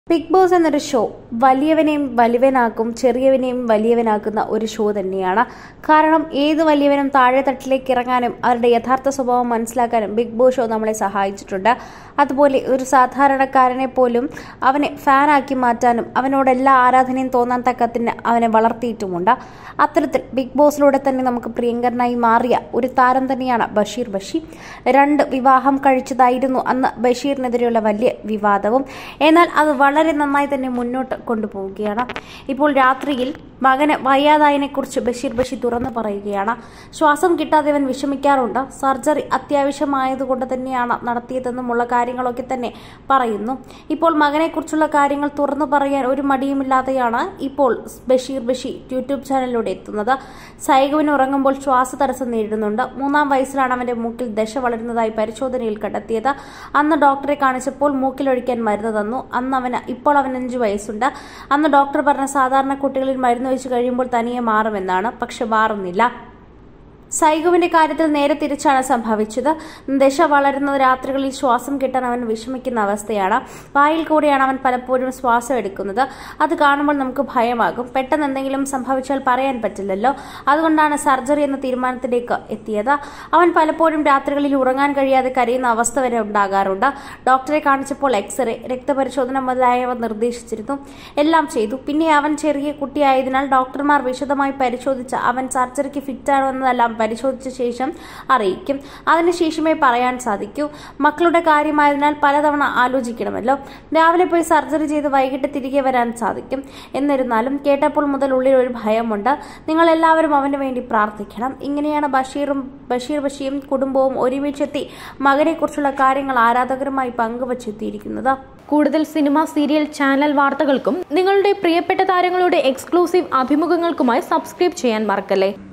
big Boss എന്നൊരു show വലിയവനെയും വലിയവനാക്കും ചെറിയവനെയും വലിയവനാക്കുന്ന ഒരു ഷോ തന്നെയാണ് കാരണം ഏത് വലിയവനും താഴെ തട്ടിലേക്ക് ഇറങ്ങാനും അവരുടെ യഥാർത്ഥ സ്വഭാവം മനസ്സിലാക്കാനും ബിഗ് ബോസ് ഷോ നമ്മളെ സഹായിച്ചിട്ടുണ്ട് അതുപോലെ ഒരു സാധാരണക്കാരനെ പോലും അവനെ ഫാനാക്കി മാറ്റാനും അവനോട് എല്ലാ ആരാധനയും തോന്നാൻ തക്കത്തിന് അവനെ വളർത്തിയിട്ടുമുണ്ട് അത്തരത്തിൽ ബിഗ് ബോസിലൂടെ തന്നെ നമുക്ക് പ്രിയങ്കരനായി മാറിയ ഒരു താരം തന്നെയാണ് ബഷീർ ബഷീർ രണ്ട് വിവാഹം കഴിച്ചതായിരുന്നു അന്ന് ബഷീറിനെതിരെയുള്ള വലിയ വിവാദവും എന്നാൽ അത് വളരെ നന്നായി തന്നെ മുന്നോട്ട് കൊണ്ടുപോവുകയാണ് ഇപ്പോൾ രാത്രിയിൽ മകന് വയ്യാതായതിനെക്കുറിച്ച് ബഷീർ ബഷീർ തുറന്നു പറയുകയാണ് ശ്വാസം കിട്ടാതെ അവൻ വിഷമിക്കാറുണ്ട് സർജറി അത്യാവശ്യമായതുകൊണ്ട് തന്നെയാണ് നടത്തിയതെന്നുമുള്ള കാര്യങ്ങളൊക്കെ തന്നെ പറയുന്നു ഇപ്പോൾ മകനെക്കുറിച്ചുള്ള കാര്യങ്ങൾ തുറന്നു പറയാൻ ഒരു മടിയുമില്ലാതെയാണ് ഇപ്പോൾ ബഷീർ ബഷീർ യൂട്യൂബ് ചാനലിലൂടെ എത്തുന്നത് സൈഗവിന് ഉറങ്ങുമ്പോൾ ശ്വാസതടസ്സം നേരിടുന്നുണ്ട് മൂന്നാം വയസ്സിലാണ് അവന്റെ മൂക്കിൽ ദശ വളരുന്നതായി പരിശോധനയിൽ കണ്ടെത്തിയത് അന്ന് ഡോക്ടറെ കാണിച്ചപ്പോൾ മൂക്കിലൊഴിക്കാൻ മരുന്ന് തന്നു അന്ന് അവന് ഇപ്പോൾ അവൻ അഞ്ചു വയസ്സുണ്ട് അന്ന് ഡോക്ടർ പറഞ്ഞ സാധാരണ കുട്ടികളിൽ മരുന്ന് വെച്ച് കഴിയുമ്പോൾ തനിയെ മാറുമെന്നാണ് പക്ഷെ മാറുന്നില്ല സൈഗുവിന്റെ കാര്യത്തിൽ നേരെ തിരിച്ചാണ് സംഭവിച്ചത് ദശ വളരുന്ന രാത്രികളിൽ ശ്വാസം കിട്ടാൻ അവൻ വിഷമിക്കുന്ന അവസ്ഥയാണ് വായിൽ കൂടിയാണ് അവൻ പലപ്പോഴും ശ്വാസം എടുക്കുന്നത് അത് കാണുമ്പോൾ നമുക്ക് ഭയമാകും പെട്ടെന്ന് എന്തെങ്കിലും സംഭവിച്ചാൽ പറയാൻ പറ്റില്ലല്ലോ അതുകൊണ്ടാണ് സർജറി എന്ന തീരുമാനത്തിലേക്ക് എത്തിയത് അവൻ പലപ്പോഴും രാത്രികളിൽ ഉറങ്ങാൻ കഴിയാതെ കരയുന്ന അവസ്ഥ വരെ ഉണ്ടാകാറുണ്ട് ഡോക്ടറെ കാണിച്ചപ്പോൾ എക്സ്റേ രക്തപരിശോധന മുതലായവ നിർദ്ദേശിച്ചിരുന്നു എല്ലാം ചെയ്തു പിന്നെ അവൻ ചെറിയ കുട്ടിയായതിനാൽ ഡോക്ടർമാർ വിശദമായി പരിശോധിച്ച് അവൻ സർജറിക്ക് ഫിറ്റാണോ എന്നതെല്ലാം പരിശോധിച്ച ശേഷം അറിയിക്കും അതിനുശേഷമേ പറയാൻ സാധിക്കൂ മക്കളുടെ കാര്യമായതിനാൽ പലതവണ ആലോചിക്കണമല്ലോ രാവിലെ പോയി സർജറി ചെയ്ത് വൈകിട്ട് തിരികെ വരാൻ സാധിക്കും എന്നിരുന്നാലും കേട്ടപ്പോൾ മുതൽ ഉള്ളിൽ ഒരു ഭയമുണ്ട് നിങ്ങൾ എല്ലാവരും അവന് വേണ്ടി പ്രാർത്ഥിക്കണം ഇങ്ങനെയാണ് ബഷീറും ബഷീർ ബഷീറും കുടുംബവും ഒരുമിച്ചെത്തി മകനെക്കുറിച്ചുള്ള കാര്യങ്ങൾ ആരാധകരുമായി പങ്കുവച്ചെത്തിയിരിക്കുന്നത് കൂടുതൽ സിനിമ സീരിയൽ ചാനൽ വാർത്തകൾക്കും നിങ്ങളുടെ പ്രിയപ്പെട്ട താരങ്ങളുടെ എക്സ്ക്ലൂസീവ് അഭിമുഖങ്ങൾക്കുമായി സബ്സ്ക്രൈബ് ചെയ്യാൻ മറക്കല്ലേ